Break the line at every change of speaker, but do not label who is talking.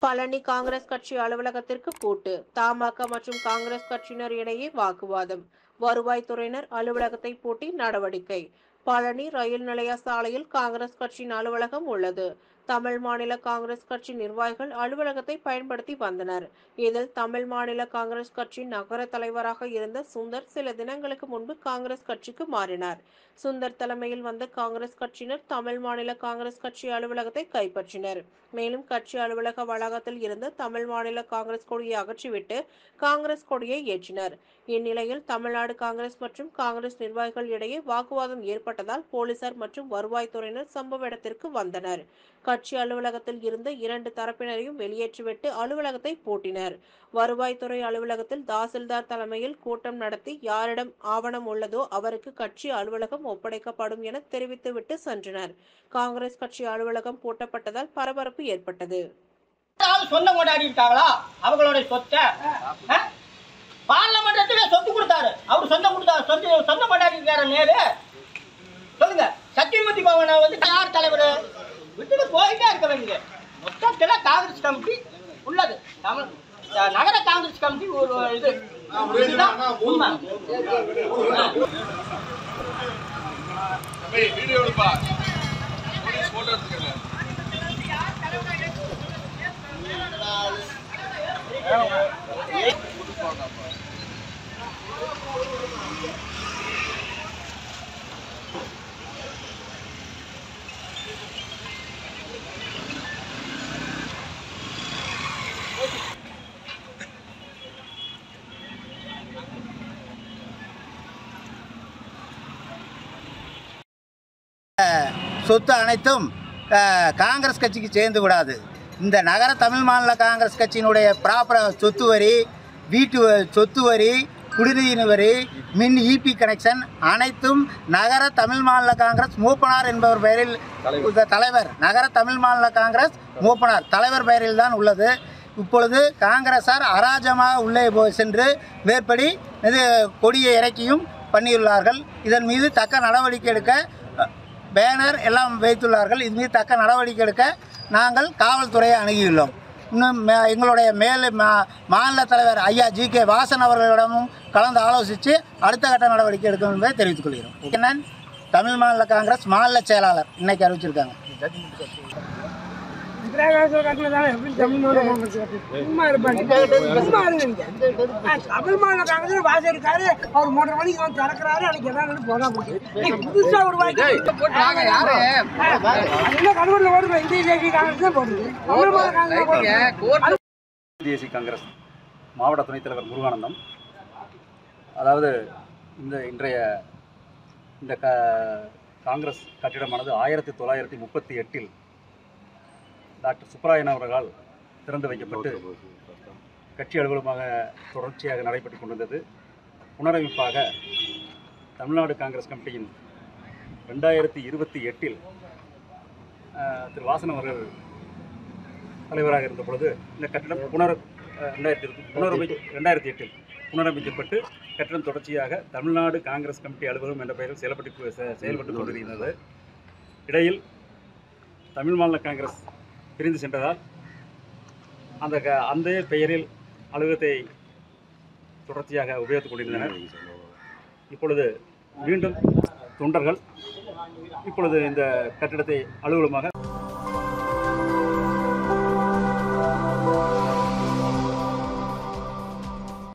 பழனி காங்கிரஸ் கட்சி அலுவலகத்திற்கு பூட்டு தமாக மற்றும் காங்கிரஸ் கட்சியினர் இடையே வாக்குவாதம் வருவாய்த்துறையினர் அலுவலகத்தை பூட்டி நடவடிக்கை பழனி ரயில் நிலைய சாலையில் காங்கிரஸ் கட்சியின் அலுவலகம் உள்ளது தமிழ் மாநில காங்கிரஸ் கட்சி நிர்வாகிகள் அலுவலகத்தை பயன்படுத்தி வந்தனர் இதில் தமிழ் மாநில காங்கிரஸ் கட்சி நகர தலைவராக இருந்த சுந்தர் சில தினங்களுக்கு முன்பு காங்கிரஸ் கட்சிக்கு மாறினார் சுந்தர் தலைமையில் வந்த காங்கிரஸ் கட்சியினர் தமிழ் மாநில காங்கிரஸ் கட்சி அலுவலகத்தை கைப்பற்றினர் மேலும் கட்சி அலுவலக வளாகத்தில் இருந்து தமிழ் மாநில காங்கிரஸ் கொடியை அகற்றிவிட்டு காங்கிரஸ் கொடியை ஏற்றினர் இந்நிலையில் தமிழ்நாடு காங்கிரஸ் மற்றும் காங்கிரஸ் நிர்வாகிகள் இடையே வாக்குவாதம் ஏற்பட்டதால் போலீசார் மற்றும் வருவாய்த்துறையினர் சம்பவ இடத்திற்கு வந்தனர் கட்சி அலுவலகத்தில் இருந்த இரண்டு தரப்பினரையும் வெளியேற்றிவிட்டு அலுவலகத்தை பூட்டினர் வருவாய்த்துறை அலுவலகத்தில் தாசில்தார் தலைமையில் கூட்டம் நடத்தி யாரிடம் ஆவணம் உள்ளதோ அவருக்கு கட்சி அலுவலகம் ஒப்படைக்கப்படும் என தெரிவித்துவிட்டு சென்றனர் காங்கிரஸ் கட்சி அலுவலகம் பூட்டப்பட்டதால் பரபரப்பு ஏற்பட்டது
ஆள் சொந்தம் கொண்டாடி இருக்காங்களா அவங்களுடைய சொத்தை ஆ? பார்லமெண்டத்துக்கு சொத்து கொடுத்தாரு அவர் சொந்தம் கொடுத்தாரு சொத்து சொந்தம் கொண்டாடி இருக்காரு நேரு சொல்லுங்க சத்தியமூர்த்தி பவனை வந்து யார் தலைவர் விட்டுட்டு போயிட்டே இருக்க வேண்டியது மொத்தத்தில் காங்கிரஸ் கமிட்டி உள்ளது தமிழ் அஹ் நகர காங்கிரஸ் கமிட்டி ஒரு இது இதுதான் உண்மை
வீடியோ எடுப்பா போலீஸ் போட்டோ எடுத்துக்கல
சொத்து அனைத்தும் அஹ், காங்கிரஸ் கட்சிக்கு சேர்ந்து விடாது இந்த நகர தமிழ் மாநில காங்கிரஸ் கட்சியினுடைய ப்ராப்பர் சொத்து வரி வீட்டு வ- சொத்து வரி குடிநீர் வரி மின் இபி கனெக்ஷன் அனைத்தும் நகர தமிழ் மாநில காங்கிரஸ் மூப்பனார் என்பவர் பெயரில் இந்த தலைவர் நகர தமிழ் மாநில காங்கிரஸ் மூப்பனார் தலைவர் பெயரில் தான் உள்ளது இப்பொழுது காங்கிரஸார் அராஜமாக உள்ளே போய் சென்று மேற்படி இது கொடியை இறக்கியும் பண்ணியுள்ளார்கள் இதன் மீது தக்க நடவடிக்கை எடுக்க அஹ், பேனர் எல்லாம் வைத்துள்ளார்கள் இது மீது தக்க நடவடிக்கை எடுக்க நாங்கள் காவல்துறையை அணுகியுள்ளோம் இன்னும் மே- எங்களுடைய மேல் மா- மாநில தலைவர் ஐயா ஜி கே வாசன் அவர்களிடமும் கலந்து ஆலோசித்து அடுத்த கட்ட நடவடிக்கை எடுக்கும் என்பதை தெரிவித்துக் கொள்கிறோம் நான் தமிழ் மாநில காங்கிரஸ் மாநில செயலாளர் இன்னைக்கு அறிவிச்சிருக்காங்க
சும்மா இருப்பாங்க சும்மா இருங்க நீங்க. ஆ, தமிழ் மாநில காங்கிரஸ் வாசம் இருக்காரு அவர் மூன்றரை மணிக்கு வந்து திறக்கிறாரு அன்னைக்கு என்ன போனா போச்சு புதுசா ஒரு வாய்ப்பு என்ன கருவூர்ல ஓடுங்க இந்திய தேசிய காங்கிரஸ் தான் போடுது தமிழ் மாநில காங்கிரஸ் போடுது.
தேசிய காங்கிரஸ் மாவட்ட துணைத் தலைவர் முருகானந்தம் அதாவது இந்த இன்றைய இந்த க காங்கிரஸ் கட்டிடமானது ஆயிரத்தி தொள்ளாயிரத்தி முப்பத்தி எட்டில் டாக்டர் சுப்பராயன் அவர்களால் திறந்து வைக்கப்பட்டு கட்சி அலுவலகமாக தொடர்ச்சியாக நடைபெற்று கொண்டிருந்தது புனரமைப்பாக தமிழ்நாடு காங்கிரஸ் கமிட்டியின் ரெண்டாயிரத்தி இருபத்தி எட்டில் அஹ், திரு வாசன் அவர்கள் தலைவராக இருந்த பொழுது இந்த கட்டிடம் புனர் அஹ், ரெண்டாயிரத்தி இரு- புனரமை ரெண்டாயிரத்தி எட்டில் புனரமைக்கப்பட்டு கட்டிடம் தொடர்ச்சியாக தமிழ்நாடு காங்கிரஸ் கமிட்டி அலுவலகம் என்ற பெயரில் செயல்பட்டு செ- செயல்பட்டு கொண்டிருந்தது இடையில் தமிழ் மாநில காங்கிரஸ் பிரிந்து சென்றதால் அந்த க அந்த பெயரில் அலுவலகத்தை தொடர்ச்சியாக உபயோகித்துக் கொண்டிருந்தனர் இப்பொழுது மீண்டும் தொண்டர்கள் இப்பொழுது இந்த கட்டிடத்தை அலுவலகமாக